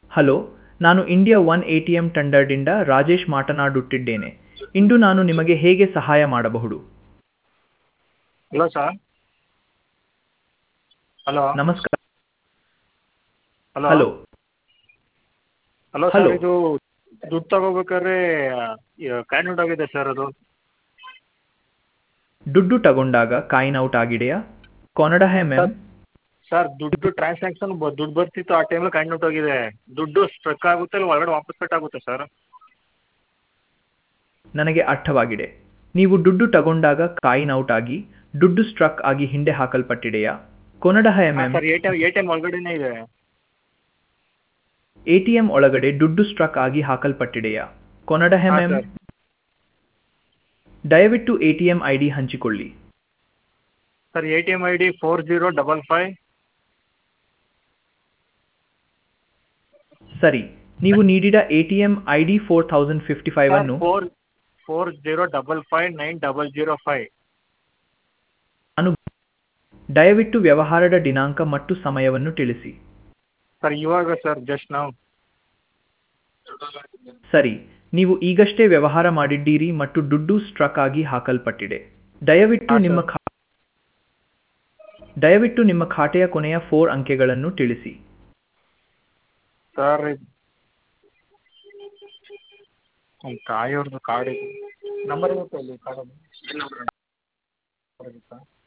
Hello ನಾನು India one A T M ತಂಡದಿಂದ ರಾಜೇಶ್ ಮಾತನಾಡುತ್ತಿದ್ದೇನೆ ಇಂದು ನಾನು ನಿಮಗೆ ಹೇಗೆ ಸಹಾಯ ಮಾಡಬಹುದು ಹಲೋ ಸರ್ ಹಲೋ ನಮಸ್ಕಾರ hello hello hello hello. Sir ಇದು ದುಡ್ಡು ತಗೋಬೇಕಾದ್ರೆ ಕ್ಯಾನ್ಯೂಟ್ ಆಗಿದೆ ಸರ್ ಅದು ದುಡ್ಡು ತಗೊಂಡಾಗ ಕಾಯಿನ್ ಔಟ್ ಆಗಿದೆಯಾ ಕೊನಡ ಹೇ ಮ್ಯಾಮ್ ಸರ್ ದುಡ್ಡು ಟ್ರಾನ್ಸಾಕ್ಷನ್ ದುಡ್ಡು ಬರ್ತಿತ್ತು ಆ ಟೈಮಲ್ಲಿ ಕ್ಯಾನ್ಯೂಟ್ ಆಗಿದೆ ದುಡ್ಡು ಸ್ಟ್ರಕ್ ಆಗುತ್ತೆ ಇಲ್ಲ ಒಳಗಡೆ ವಾಪಸ್ ಕಟ್ ಆಗುತ್ತೆ ಸರ್ ನನಗೆ ಅರ್ಥವಾಗಿದೆ ನೀವು ದುಡ್ಡು ತಗೊಂಡಾಗ ಕಾಯಿನ್ ಔಟ್ ಆಗಿ ದುಡ್ಡು ಸ್ಟ್ರಕ್ ಆಗಿ ಹಿಂದೆ ಹಾಕಲ್ಪಟ್ಟಿದೆಯಾ ಕೊನಡ ಹೇ ma'am sir A T M A T M ಒಳಗಡೆನೇ ಇದೆ ಎ ಟಿ ಎಂ ಒಳಗಡೆ ದುಡ್ಡು ಸ್ಟ್ರಕ್ ಆಗಿ ಹಾಕಲ್ಪಟ್ಟಿದೆಯಾ ಕೊನಡ ಹೇ ಹಾಂ ಮ್ಯಾಮ್ ಸರ್ ದಯವಿಟ್ಟು A T M I D ಹಂಚಿಕೊಳ್ಳಿ sir A T M I D four zero double five ಸರಿ ನೀವು ನೀಡಿದ A T M I D four thousand fifty five ಅನ್ನು four four zero double five nine double zero five ಅನು ದಯವಿಟ್ಟು ವ್ಯವಹಾರದ ದಿನಾಂಕ ಮತ್ತು ಸಮಯವನ್ನು ತಿಳಿಸಿ ಸರ್ ಇವಾಗ ಸರ್ ಜಸ್ಟ್ ನಾವು ಸರಿ ನೀವು ಈಗಷ್ಟೇ ವ್ಯವಹಾರ ಮಾಡಿದ್ದೀರಿ ಮತ್ತು ದುಡ್ಡು ಸ್ಟ್ರಕ್ ಆಗಿ ಹಾಕಲ್ಪಟ್ಟಿದೆ ದಯವಿಟ್ಟು ಹಾಂ, ನಿಮ್ಮ ಸರ್. ಖಾ ದಯವಿಟ್ಟು ನಿಮ್ಮ ಖಾತೆಯ ಕೊನೆಯ ಫೋರ್ ಅಂಕೆಗಳನ್ನು ತಿಳಿಸಿ ಸರ್ ಒಂದು ತಾಯಿಯವ್ರದ್ದು ಕಾರ್ಡ್ ಇದೆ ನಂಬರ್ ಇರುತ್ತೆ ಇಲ್ಲಿ ಕಾರ್ಡಲ್ಲಿ